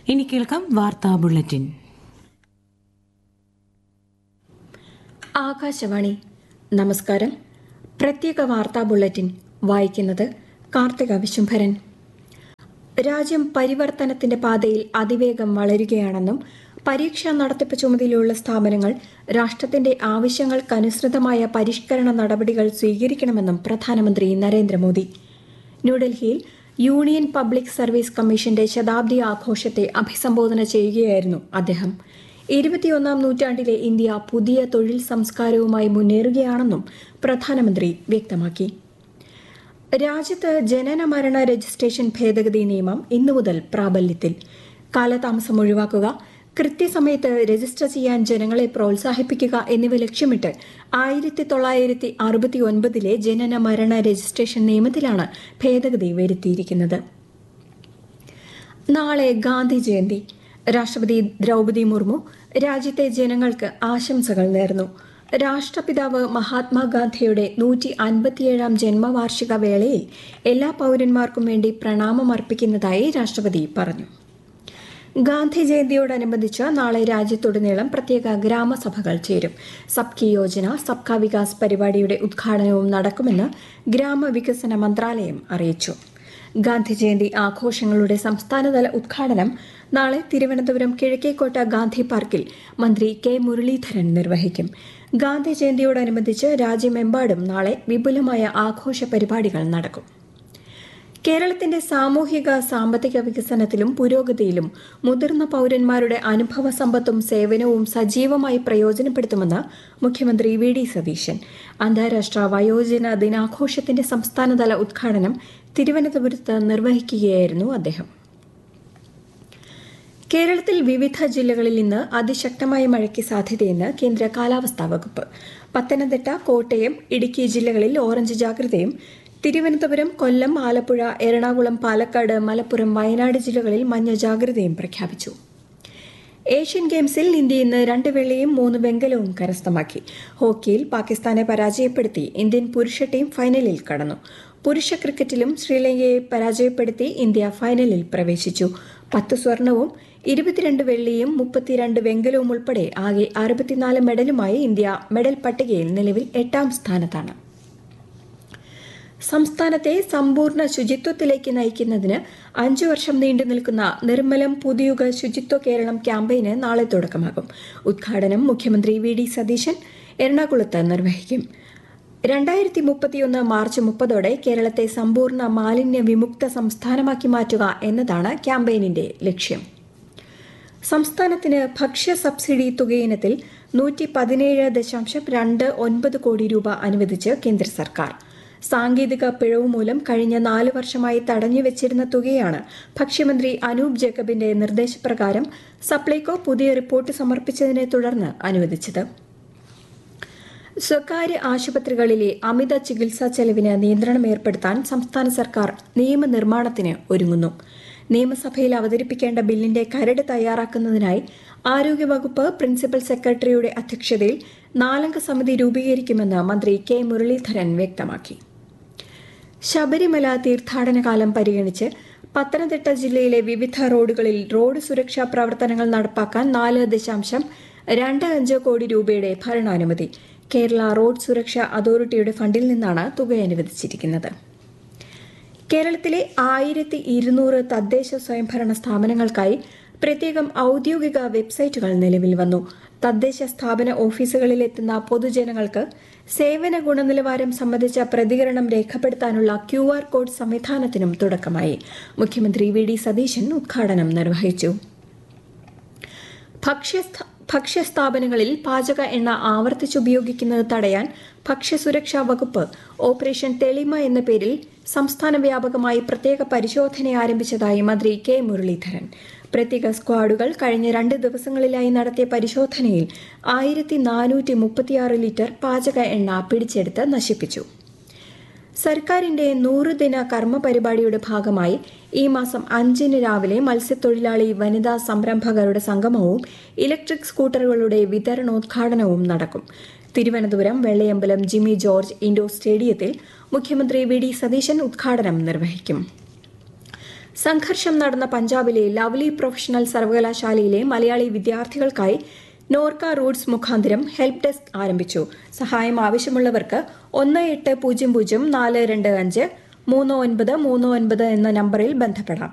ഇനി കേൾക്കാം വാർത്താ ബുള്ളറ്റിൻ ആകാശവാണി നമസ്കാരം പ്രത്യേക വാർത്താ ബുള്ളറ്റിൻ വായിക്കുന്നത് കാർത്തിക വിശുംഭരൻ രാജ്യം പരിവർത്തനത്തിന്റെ പാതയിൽ അതിവേഗം വളരുകയാണെന്നും പരീക്ഷാ നടത്തിപ്പ് ചുമതലയുള്ള സ്ഥാപനങ്ങൾ രാഷ്ട്രത്തിന്റെ ആവശ്യങ്ങൾക്കനുസൃതമായ പരിഷ്കരണ നടപടികൾ സ്വീകരിക്കണമെന്നും പ്രധാനമന്ത്രി നരേന്ദ്രമോദി ന്യൂഡൽഹിയിൽ യൂണിയൻ പബ്ലിക് സർവീസ് കമ്മീഷന്റെ ശതാബ്ദി ആഘോഷത്തെ അഭിസംബോധന ചെയ്യുകയായിരുന്നു അദ്ദേഹം ഇരുപത്തിയൊന്നാം നൂറ്റാണ്ടിലെ ഇന്ത്യ പുതിയ തൊഴിൽ സംസ്കാരവുമായി മുന്നേറുകയാണെന്നും പ്രധാനമന്ത്രി വ്യക്തമാക്കി രാജ്യത്ത് ജനന മരണ രജിസ്ട്രേഷൻ ഭേദഗതി നിയമം ഇന്നു മുതൽ പ്രാബല്യത്തിൽ കാലതാമസം ഒഴിവാക്കുക കൃത്യസമയത്ത് രജിസ്റ്റർ ചെയ്യാൻ ജനങ്ങളെ പ്രോത്സാഹിപ്പിക്കുക എന്നിവ ലക്ഷ്യമിട്ട് ആയിരത്തി തൊള്ളായിരത്തി അറുപത്തി ഒൻപതിലെ ജനന മരണ രജിസ്ട്രേഷൻ നിയമത്തിലാണ് ഭേദഗതി വരുത്തിയിരിക്കുന്നത് നാളെ ഗാന്ധി ജയന്തി രാഷ്ട്രപതി ദ്രൗപതി മുർമു രാജ്യത്തെ ജനങ്ങൾക്ക് ആശംസകൾ നേർന്നു രാഷ്ട്രപിതാവ് മഹാത്മാഗാന്ധിയുടെ നൂറ്റി അൻപത്തിയേഴാം ജന്മവാർഷിക വേളയിൽ എല്ലാ പൌരന്മാർക്കും വേണ്ടി പ്രണാമം അർപ്പിക്കുന്നതായി രാഷ്ട്രപതി പറഞ്ഞു ഗാന്ധി ജയന്തിയോടനുബന്ധിച്ച് നാളെ രാജ്യത്തുടനീളം പ്രത്യേക ഗ്രാമസഭകൾ ചേരും സബ്കി യോജന സബ്കാ വികാസ് പരിപാടിയുടെ ഉദ്ഘാടനവും നടക്കുമെന്ന് ഗ്രാമവികസന മന്ത്രാലയം അറിയിച്ചു ഗാന്ധി ജയന്തി ആഘോഷങ്ങളുടെ സംസ്ഥാനതല ഉദ്ഘാടനം നാളെ തിരുവനന്തപുരം കിഴക്കേക്കോട്ട ഗാന്ധി പാർക്കിൽ മന്ത്രി കെ മുരളീധരൻ നിർവഹിക്കും ഗാന്ധി ജയന്തിയോടനുബന്ധിച്ച് രാജ്യമെമ്പാടും നാളെ വിപുലമായ ആഘോഷ പരിപാടികൾ നടക്കും കേരളത്തിന്റെ സാമൂഹിക സാമ്പത്തിക വികസനത്തിലും പുരോഗതിയിലും മുതിർന്ന പൌരന്മാരുടെ അനുഭവ സമ്പത്തും സേവനവും സജീവമായി പ്രയോജനപ്പെടുത്തുമെന്ന് മുഖ്യമന്ത്രി വി ഡി സതീശൻ അന്താരാഷ്ട്ര വയോജന ദിനാഘോഷത്തിന്റെ സംസ്ഥാനതല ഉദ്ഘാടനം തിരുവനന്തപുരത്ത് നിർവഹിക്കുകയായിരുന്നു അദ്ദേഹം കേരളത്തിൽ വിവിധ ജില്ലകളിൽ ഇന്ന് അതിശക്തമായ മഴയ്ക്ക് സാധ്യതയെന്ന് കേന്ദ്ര കാലാവസ്ഥാ വകുപ്പ് പത്തനംതിട്ട കോട്ടയം ഇടുക്കി ജില്ലകളിൽ ഓറഞ്ച് ജാഗ്രതയും തിരുവനന്തപുരം കൊല്ലം ആലപ്പുഴ എറണാകുളം പാലക്കാട് മലപ്പുറം വയനാട് ജില്ലകളിൽ മഞ്ഞ ജാഗ്രതയും പ്രഖ്യാപിച്ചു ഏഷ്യൻ ഗെയിംസിൽ ഇന്ത്യ ഇന്ന് രണ്ട് വെള്ളിയും മൂന്ന് വെങ്കലവും കരസ്ഥമാക്കി ഹോക്കിയിൽ പാകിസ്ഥാനെ പരാജയപ്പെടുത്തി ഇന്ത്യൻ പുരുഷ ടീം ഫൈനലിൽ കടന്നു പുരുഷ ക്രിക്കറ്റിലും ശ്രീലങ്കയെ പരാജയപ്പെടുത്തി ഇന്ത്യ ഫൈനലിൽ പ്രവേശിച്ചു പത്ത് സ്വർണവും ഇരുപത്തിരണ്ട് വെള്ളിയും മുപ്പത്തിരണ്ട് വെങ്കലവും ഉൾപ്പെടെ ആകെ അറുപത്തിനാല് മെഡലുമായി ഇന്ത്യ മെഡൽ പട്ടികയിൽ നിലവിൽ എട്ടാം സ്ഥാനത്താണ് സംസ്ഥാനത്തെ സമ്പൂർണ്ണ ശുചിത്വത്തിലേക്ക് നയിക്കുന്നതിന് അഞ്ചു വർഷം നീണ്ടു നിൽക്കുന്ന നിർമ്മലം പുതിയുഗ ശുചിത്വ കേരളം ക്യാമ്പയിന് നാളെ തുടക്കമാകും ഉദ്ഘാടനം മുഖ്യമന്ത്രി വി ഡി സതീശൻ എറണാകുളത്ത് നിർവഹിക്കും രണ്ടായിരത്തി മുപ്പത്തിയൊന്ന് മാർച്ച് മുപ്പതോടെ കേരളത്തെ സമ്പൂർണ്ണ മാലിന്യ വിമുക്ത സംസ്ഥാനമാക്കി മാറ്റുക എന്നതാണ് ക്യാമ്പയിനിന്റെ ലക്ഷ്യം സംസ്ഥാനത്തിന് ഭക്ഷ്യ സബ്സിഡി തുകയിനത്തിൽ നൂറ്റി പതിനേഴ് ദശാംശം രണ്ട് ഒൻപത് കോടി രൂപ അനുവദിച്ച് കേന്ദ്ര സർക്കാർ സാങ്കേതിക പിഴവ് മൂലം കഴിഞ്ഞ നാല് വർഷമായി തടഞ്ഞുവെച്ചിരുന്ന തുകയാണ് ഭക്ഷ്യമന്ത്രി അനൂപ് ജേക്കബിന്റെ നിർദ്ദേശപ്രകാരം സപ്ലൈകോ പുതിയ റിപ്പോർട്ട് സമർപ്പിച്ചതിനെ തുടർന്ന് അനുവദിച്ചത് സ്വകാര്യ ആശുപത്രികളിലെ അമിത ചികിത്സാ ചെലവിന് നിയന്ത്രണം ഏർപ്പെടുത്താൻ സംസ്ഥാന സർക്കാർ നിയമനിർമ്മാണത്തിന് ഒരുങ്ങുന്നു നിയമസഭയിൽ അവതരിപ്പിക്കേണ്ട ബില്ലിന്റെ കരട് തയ്യാറാക്കുന്നതിനായി ആരോഗ്യവകുപ്പ് പ്രിൻസിപ്പൽ സെക്രട്ടറിയുടെ അധ്യക്ഷതയിൽ നാലംഗ സമിതി രൂപീകരിക്കുമെന്ന് മന്ത്രി കെ മുരളീധരൻ വ്യക്തമാക്കി ശബരിമല തീർത്ഥാടന കാലം പരിഗണിച്ച് പത്തനംതിട്ട ജില്ലയിലെ വിവിധ റോഡുകളിൽ റോഡ് സുരക്ഷാ പ്രവർത്തനങ്ങൾ നടപ്പാക്കാൻ നാല് ദശാംശം രണ്ട് അഞ്ച് കോടി രൂപയുടെ ഭരണാനുമതി കേരള റോഡ് സുരക്ഷാ അതോറിറ്റിയുടെ ഫണ്ടിൽ നിന്നാണ് തുക അനുവദിച്ചിരിക്കുന്നത് കേരളത്തിലെ ആയിരത്തി ഇരുന്നൂറ് തദ്ദേശ സ്വയംഭരണ സ്ഥാപനങ്ങൾക്കായി പ്രത്യേകം ഔദ്യോഗിക വെബ്സൈറ്റുകൾ നിലവിൽ വന്നു തദ്ദേശ സ്ഥാപന ഓഫീസുകളിൽ എത്തുന്ന പൊതുജനങ്ങൾക്ക് സേവന ഗുണനിലവാരം സംബന്ധിച്ച പ്രതികരണം രേഖപ്പെടുത്താനുള്ള ക്യു ആർ കോഡ് സംവിധാനത്തിനും തുടക്കമായി മുഖ്യമന്ത്രി വി ഡി സതീശൻ ഉദ്ഘാടനം നിർവഹിച്ചു ഭക്ഷ്യസ്ഥ ഭക്ഷ്യസ്ഥാപനങ്ങളിൽ പാചക എണ്ണ ആവർത്തിച്ചുപയോഗിക്കുന്നത് തടയാൻ ഭക്ഷ്യസുരക്ഷാ വകുപ്പ് ഓപ്പറേഷൻ തെളിമ എന്ന പേരിൽ സംസ്ഥാന വ്യാപകമായി പ്രത്യേക പരിശോധന ആരംഭിച്ചതായി മന്ത്രി കെ മുരളീധരൻ പ്രത്യേക സ്ക്വാഡുകൾ കഴിഞ്ഞ രണ്ട് ദിവസങ്ങളിലായി നടത്തിയ പരിശോധനയിൽ ആയിരത്തി നാനൂറ്റി മുപ്പത്തിയാറ് ലിറ്റർ പാചക എണ്ണ പിടിച്ചെടുത്ത് നശിപ്പിച്ചു സർക്കാരിന്റെ നൂറ് ദിന കർമ്മ പരിപാടിയുടെ ഭാഗമായി ഈ മാസം അഞ്ചിന് രാവിലെ മത്സ്യത്തൊഴിലാളി വനിതാ സംരംഭകരുടെ സംഗമവും ഇലക്ട്രിക് സ്കൂട്ടറുകളുടെ വിതരണോദ്ഘാടനവും നടക്കും തിരുവനന്തപുരം വെള്ളയമ്പലം ജിമ്മി ജോർജ് ഇൻഡോർ സ്റ്റേഡിയത്തിൽ മുഖ്യമന്ത്രി വി ഡി സതീശൻ ഉദ്ഘാടനം നിർവഹിക്കും സംഘർഷം നടന്ന പഞ്ചാബിലെ ലവ്ലി പ്രൊഫഷണൽ സർവകലാശാലയിലെ മലയാളി വിദ്യാർത്ഥികൾക്കായി നോർക്ക റൂട്ട്സ് മുഖാന്തരം ഹെൽപ്പ് ഡെസ്ക് ആരംഭിച്ചു സഹായം ആവശ്യമുള്ളവർക്ക് ഒന്ന് എട്ട് പൂജ്യം പൂജ്യം നാല് രണ്ട് അഞ്ച് മൂന്ന് ഒൻപത് മൂന്ന് ഒൻപത് എന്ന നമ്പറിൽ ബന്ധപ്പെടാം